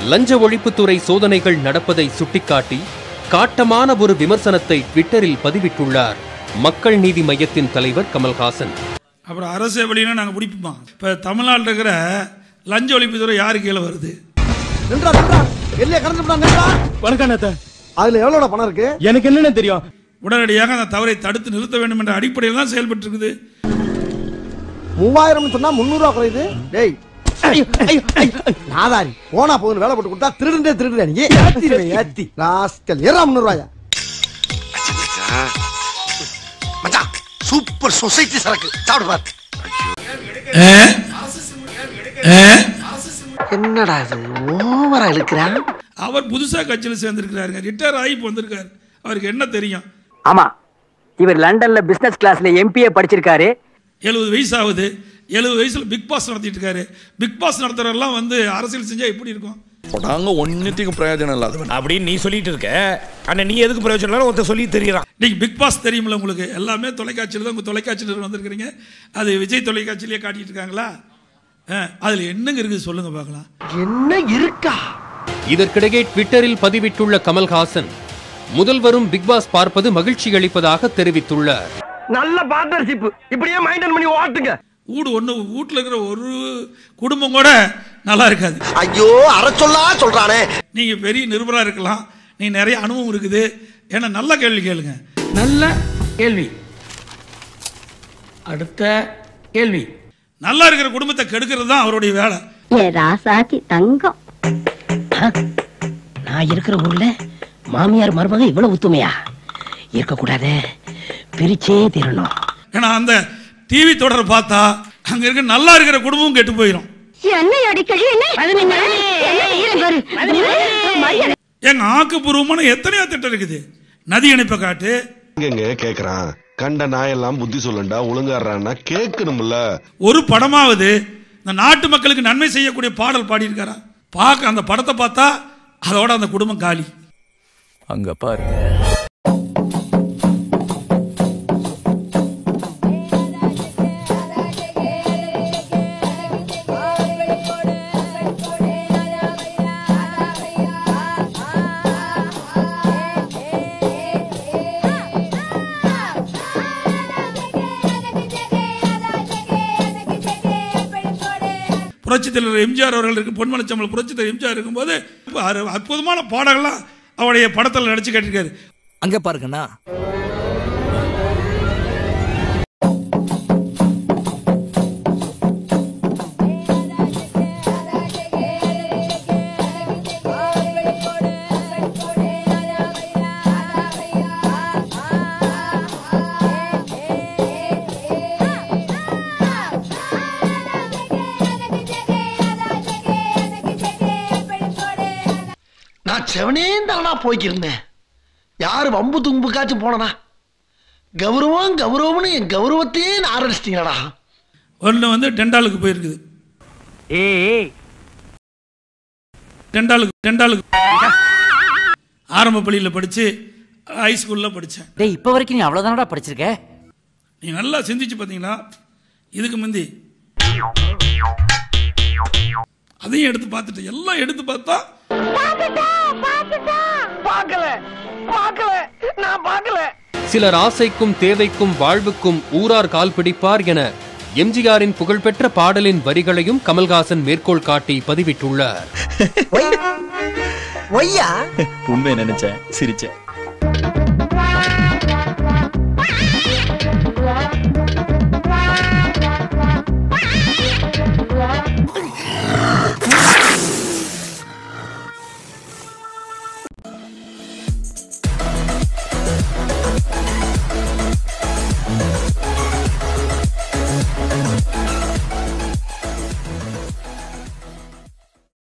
லஞ்ச ஒழிப்புத்துறை சோதனைகள் நடப்பதை சுட்டிக்காட்டி காட்டமான ஒரு விமர்சனத்தை ட்விட்டரில் பதிவிட்டுள்ளார் மக்கள் நீதி மையத்தின் தலைவர் கமல்ஹாசன் அப்புறம் அரசு வழினா நாங்கள் பிடிப்போமா இப்போ தமிழ்நாட்டில் இருக்கிற லஞ்ச ஒழிப்புத்துறை யாரு கீழே வருது நின்றா நின்றா எல்லைய கடந்து போடா நின்றா வணக்கம் அண்ணாத்த அதுல எவ்வளவு பணம் இருக்கு எனக்கு என்னென்ன தெரியும் உடனடியாக அந்த தவறை தடுத்து நிறுத்த வேண்டும் என்ற அடிப்படையில் தான் செயல்பட்டு இருக்குது மூவாயிரம் சொன்னா முந்நூறு ரூபா குறையுது டேய் ஐயோ, ஐயோ, ஐயோ. நாதாரி போனா போகுது வேலை போட்டு கொடுத்தா திருடுண்டே திருடுற நீ ஏத்திடுவேன் ஏத்தி ராஸ்கல் ஏறா முந்நூறு ரூபாயா மச்சான் சூப்பர் சொசைட்டி சரக்கு சாப்பிடு பாரு என்னடா இது ஓவரா இழுக்கிறான் அவர் புதுசாக கட்சியில் சேர்ந்திருக்கிறாருங்க ரிட்டையர் ஆகி இப்போ வந்திருக்காரு அவருக்கு என்ன தெரியும் ஆமா இவர் லண்டன்ல பிசினஸ் கிளாஸ்ல எம்பிஏ படிச்சிருக்காரு எழுபது வயசு ஆகுது எழுபது வயசுல பிக் பாஸ் நடத்திட்டு இருக்காரு பிக் பாஸ் நடத்துறவரெல்லாம் வந்து அரசியல் செஞ்சா எப்படி இருக்கும் நாங்க ஒன்னுத்துக்கும் பிரயோஜனம் இல்லாதவன் அப்படின்னு நீ சொல்லிட்டு இருக்க ஆனா நீ எதுக்கு பிரயோஜனம் இல்லைன்னு ஒருத்தன் சொல்லி தெரியறான் நீங்க பிக் பாஸ் தெரியுமில்ல உங்களுக்கு எல்லாமே தொலைக்காட்சியில் தான் உங்க தொலைக்காட்சியில் வந்திருக்கிறீங்க அது விஜய் தொலைக்காட்சியிலேயே காட்டிட்டு இருக்காங்களா ஆ, அதுல என்னங்க இருக்குது சொல்லுங்க பார்க்கலாம் என்ன இருக்கா இதற்கிடையே ட்விட்டரில் பதிவிட்டுள்ள கமல்ஹாசன் முதல்வரும் பிக்பாஸ் பார்ப்பது மகிழ்ச்சி அளிப்பதாக தெரிவித்துள்ளார் நல்ல பார்ட்னர்ஷிப் இப்படியே மைண்டன் பண்ணி ஓட்டுங்க வீடு ஒன்று வீட்டில் இருக்கிற ஒரு குடும்பம் கூட நல்லா இருக்காது ஐயோ அற சொல்லா சொல்றானே நீங்க பெரிய நிருபராக இருக்கலாம் நீ நிறைய அனுபவம் இருக்குது ஏன்னா நல்ல கேள்வி கேளுங்க நல்ல கேள்வி அடுத்த கேள்வி நல்லா இருக்கிற குடும்பத்தை கெடுக்கிறது தான் அவருடைய வேலை ராசாத்தி தங்கம் நான் இருக்கிற ஊர்ல மாமியார் மருமக இவ்வளவு ஒத்துமையா இருக்கக்கூடாது பிரிச்சே தீரணும் ஏன்னா அந்த டிவி தொடர் பார்த்தா அங்க இருக்க நல்லா இருக்கிற குடும்பமும் கெட்டு போயிடும் என்ன அடிக்கடி என்ன எங்க ஆக்கப்பூர்வமான எத்தனையோ திட்டம் இருக்குது நதி இணைப்பை காட்டு எங்க கேக்குறான் கண்ட நாயெல்லாம் புத்தி சொல்லண்டா ஒழுங்காடுறான்னா கேட்கணும்ல ஒரு படமாவது இந்த நாட்டு மக்களுக்கு நன்மை செய்யக்கூடிய பாடல் பாடியிருக்காரா பார்க்க அந்த படத்தை பார்த்தா அதோட அந்த குடும்பம் காலி அங்க பாருங்க புரட்சித் தலைவர் எம்ஜிஆர் அவர்கள் இருக்கு பொன்மனச்சம்பளம் புரட்சித் தலைவர் எம்ஜிஆர் இருக்கும்போது அரு- அற்புதமான பாடல்கள்லாம் அவருடைய படத்தில் நடிச்சு கேட்டிருக்காரு அங்க பாருங்கண்ணா நான் செவனே தானா போய்க்கிருந்தேன் யாரு வம்பு தும்புக்காச்சும் போனனா கௌரவம் கௌரவம்னு என் கௌரவத்தையே ஆரம்பிச்சிட்டீங்களா ஒன்று வந்து டெண்டாலுக்கு போயிருக்குது ஏய் டெண்டாலுக்கு டெண்டாலுக்கு ஆரம்ப பள்ளியில் படித்து ஹை ஸ்கூலில் படித்தேன் டேய் இப்ப வரைக்கும் நீ அவ்வளவுதானடா படிச்சிருக்க நீ நல்லா சிந்திச்சு பார்த்தீங்களா இதுக்கு முந்தி அதையும் எடுத்து பார்த்துட்டு எல்லாம் எடுத்து பார்த்தா பார்க்கல பார்க்கல நான் பார்க்கல சிலர் ஆசைக்கும் தேவைக்கும் வாழ்வுக்கும் ஊரார் கால் பிடிப்பார் என எம்ஜிஆரின் புகழ்பெற்ற பாடலின் வரிகளையும் கமல்ஹாசன் மேற்கோள் காட்டி பதிவிட்டுள்ளார் ஒய்யா உண்மை நினைச்சேன் சிரிச்சேன்